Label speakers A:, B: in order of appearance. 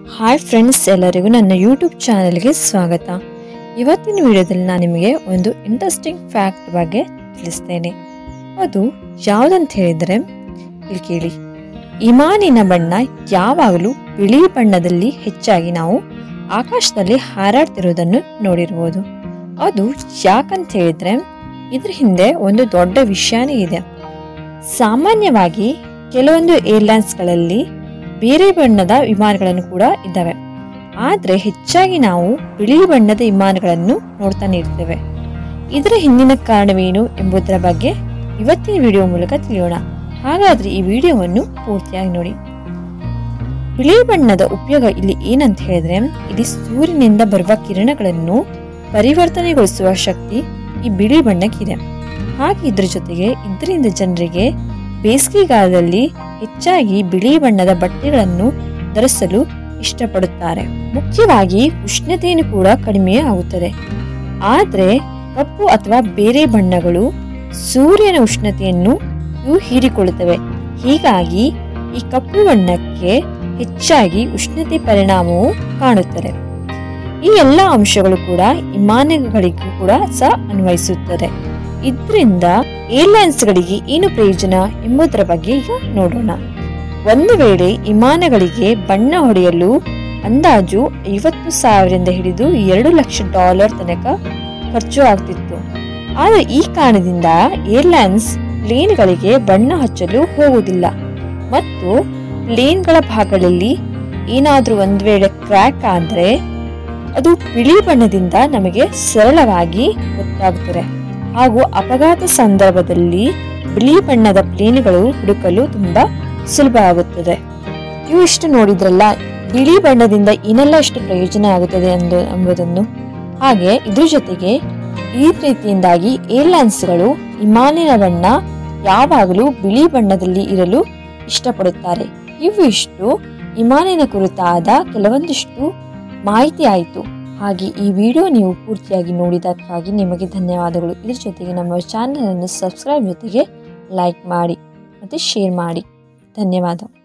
A: hi friends ಎಲ್ಲರಿಗೂ ನನ್ನ YouTube ಚಾನೆಲ್ಗೆ ಸ್ವಾಗತ ಇವತ್ತಿನ ವಿಡಿಯೋದಲ್ಲಿ ನಾನು ನಿಮಗೆ ಒಂದು ಇಂಟ್ರೆಸ್ಟಿಂಗ್ ಫ್ಯಾಕ್ಟ್ ಬಗ್ಗೆ ತಿಳಿಸ್ತೇನೆ ಅದು ಯಾವುದಂತ ಹೇಳಿದರೆ ಇಲ್ಲಿ ಕೇಳಿ ಇಮಾನಿನ ಬಣ್ಣ ಯಾವಾಗಲೂ ಬಿಳಿ ಬಣ್ಣದಲ್ಲಿ ಹೆಚ್ಚಾಗಿ ನಾವು ಆಕಾಶದಲ್ಲಿ ಹಾರಾಡ್ತಿರೋದನ್ನು ನೋಡಿರ್ಬೋದು ಅದು ಯಾಕಂತ ಹೇಳಿದ್ರೆ ಇದ್ರ ಹಿಂದೆ ಒಂದು ದೊಡ್ಡ ವಿಷಯನೇ ಇದೆ ಸಾಮಾನ್ಯವಾಗಿ ಕೆಲವೊಂದು ಏರ್ಲೈನ್ಸ್ಗಳಲ್ಲಿ ಬೇರೆ ಬಣ್ಣದ ವಿಮಾನಗಳನ್ನು ಕೂಡ ಇದ್ದಾವೆ ಆದರೆ ಹೆಚ್ಚಾಗಿ ನಾವು ಬಿಳಿ ಬಣ್ಣದ ವಿಮಾನಗಳನ್ನು ನೋಡ್ತಾನೆ ಇರ್ತೇವೆ ಇದರ ಹಿಂದಿನ ಕಾರಣವೇನು ಎಂಬುದರ ಬಗ್ಗೆ ಇವತ್ತಿನ ವಿಡಿಯೋ ಮೂಲಕ ತಿಳಿಯೋಣ ಹಾಗಾದ್ರೆ ಈ ವಿಡಿಯೋವನ್ನು ಪೂರ್ತಿಯಾಗಿ ನೋಡಿ ಬಿಳಿ ಬಣ್ಣದ ಉಪಯೋಗ ಇಲ್ಲಿ ಏನಂತ ಹೇಳಿದ್ರೆ ಇಲ್ಲಿ ಸೂರ್ಯನಿಂದ ಬರುವ ಕಿರಣಗಳನ್ನು ಪರಿವರ್ತನೆಗೊಳಿಸುವ ಶಕ್ತಿ ಈ ಬಿಳಿ ಬಣ್ಣಕ್ಕಿದೆ ಹಾಗೆ ಇದ್ರ ಜೊತೆಗೆ ಇದರಿಂದ ಜನರಿಗೆ ಬೇಸಿಗೆಗಾಲದಲ್ಲಿ ಹೆಚ್ಚಾಗಿ ಬಿಳಿ ಬಣ್ಣದ ಬಟ್ಟೆಗಳನ್ನು ಧರಿಸಲು ಇಷ್ಟಪಡುತ್ತಾರೆ ಮುಖ್ಯವಾಗಿ ಉಷ್ಣತೆಯನ್ನು ಕೂಡ ಕಡಿಮೆ ಆಗುತ್ತದೆ ಆದರೆ ಕಪ್ಪು ಅಥವಾ ಬೇರೆ ಬಣ್ಣಗಳು ಸೂರ್ಯನ ಉಷ್ಣತೆಯನ್ನು ಇವು ಹೀರಿಕೊಳ್ಳುತ್ತವೆ ಹೀಗಾಗಿ ಈ ಕಪ್ಪು ಬಣ್ಣಕ್ಕೆ ಹೆಚ್ಚಾಗಿ ಉಷ್ಣತೆ ಪರಿಣಾಮವು ಕಾಣುತ್ತದೆ ಈ ಎಲ್ಲ ಅಂಶಗಳು ಕೂಡ ವಿಮಾನಗಳಿಗೂ ಕೂಡ ಸಹ ಅನ್ವಯಿಸುತ್ತದೆ ಇದರಿಂದ ಏರ್ಲೈನ್ಸ್ಗಳಿಗೆ ಏನು ಪ್ರಯೋಜನ ಎಂಬುದರ ಬಗ್ಗೆ ಈಗ ನೋಡೋಣ ಒಂದು ವೇಳೆ ವಿಮಾನಗಳಿಗೆ ಬಣ್ಣ ಹೊಡೆಯಲು ಅಂದಾಜು ಐವತ್ತು ಸಾವಿರದಿಂದ ಹಿಡಿದು ಎರಡು ಲಕ್ಷ ಡಾಲರ್ ತನಕ ಖರ್ಚು ಆಗ್ತಿತ್ತು ಆದರೆ ಈ ಕಾರಣದಿಂದ ಏರ್ಲೈನ್ಸ್ ಪ್ಲೇನ್ಗಳಿಗೆ ಬಣ್ಣ ಹಚ್ಚಲು ಹೋಗುವುದಿಲ್ಲ ಮತ್ತು ಪ್ಲೇನ್ಗಳ ಭಾಗಗಳಲ್ಲಿ ಏನಾದರೂ ಒಂದು ವೇಳೆ ಕ್ರ್ಯಾಕ್ ಆದರೆ ಅದು ಬಿಳಿ ಬಣ್ಣದಿಂದ ನಮಗೆ ಸರಳವಾಗಿ ಗೊತ್ತಾಗುತ್ತದೆ ಹಾಗೂ ಅಪಘಾತ ಸಂದರ್ಭದಲ್ಲಿ ಬಿಳಿ ಬಣ್ಣದ ಪ್ಲೇನ್ಗಳು ಹುಡುಕಲು ತುಂಬಾ ಸುಲಭ ಆಗುತ್ತದೆ ಇವು ಇಷ್ಟು ನೋಡಿದ್ರಲ್ಲ ಬಿಳಿ ಬಣ್ಣದಿಂದ ಏನೆಲ್ಲ ಎಷ್ಟು ಪ್ರಯೋಜನ ಆಗುತ್ತದೆ ಎಂದು ಎಂಬುದನ್ನು ಹಾಗೆ ಇದ್ರ ಜೊತೆಗೆ ಈ ರೀತಿಯಿಂದಾಗಿ ಏರ್ಲೈನ್ಸ್ಗಳು ವಿಮಾನಿನ ಬಣ್ಣ ಯಾವಾಗಲೂ ಬಿಳಿ ಬಣ್ಣದಲ್ಲಿ ಇರಲು ಇಷ್ಟಪಡುತ್ತಾರೆ ಇವು ಇಷ್ಟು ವಿಮಾನಿನ ಕುರಿತಾದ ಕೆಲವೊಂದಿಷ್ಟು ಮಾಹಿತಿ ಆಯಿತು ಹಾಗೆ ಈ ವಿಡಿಯೋ ನೀವು ಪೂರ್ತಿಯಾಗಿ ನೋಡಿದ್ದಕ್ಕಾಗಿ ನಿಮಗೆ ಧನ್ಯವಾದಗಳು ಇದ್ರ ಜೊತೆಗೆ ನಮ್ಮ ಚಾನಲನ್ನು ಸಬ್ಸ್ಕ್ರೈಬ್ ಜೊತೆಗೆ ಲೈಕ್ ಮಾಡಿ ಮತ್ತು ಶೇರ್ ಮಾಡಿ ಧನ್ಯವಾದ